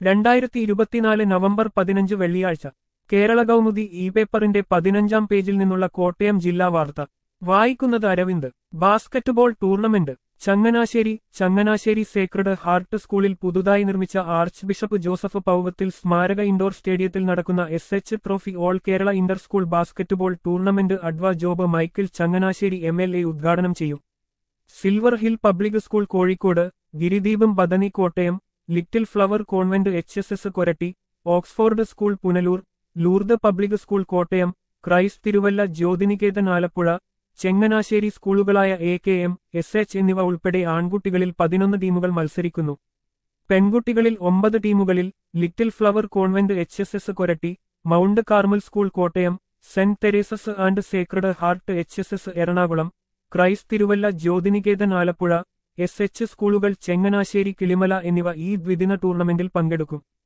രണ്ടായിരത്തി ഇരുപത്തിനാല് നവംബർ പതിനഞ്ച് വെള്ളിയാഴ്ച കേരള കൗമുദി ഇ പേപ്പറിന്റെ പതിനഞ്ചാം പേജിൽ നിന്നുള്ള കോട്ടയം ജില്ലാ വാർത്ത വായിക്കുന്നത് Aravind basketball tournament Changanassery Changanassery Sacred Heart സ്കൂളിൽ പുതുതായി നിർമ്മിച്ച ആർച്ച് ബിഷപ്പ് ജോസഫ് പൗവത്തിൽ സ്മാരക ഇൻഡോർ സ്റ്റേഡിയത്തിൽ നടക്കുന്ന S H trophy All Kerala Inter School Basketball Tournament adv Job Michael Changanassery M L A ഉദ്ഘാടനം ചെയ്യും Silver Hill Public School Kozhikode Girideepam Bethany Kottayam Little Flower Convent H S S Koratty Oxford School Punalur Lourdes Public School Kottayam Christ Thiruvalla Jyothiniketan Alappuzha Changanassery സ്കൂളുകളായ A K M S H എന്നിവ ഉൾപ്പെടെ ആൺകുട്ടികളിൽ പതിനൊന്ന് ടീമുകൾ മത്സരിക്കുന്നു പെൺകുട്ടികളിൽ ഒമ്പത് ടീമുകളിൽ Little Flower Convent H S S Koratty Mount Carmel School Kottayam സെന്റ് Teresa's and Sacred Heart H S S Ernakulam Christ Thiruvalla Jyothiniketan Alappuzha S H സ്കൂളുകൾ ചെങ്ങനാശ്ശേരി കിളിമല എന്നിവ ഈ ദ്വിദിന ടൂർണമെന്റിൽ പങ്കെടുക്കും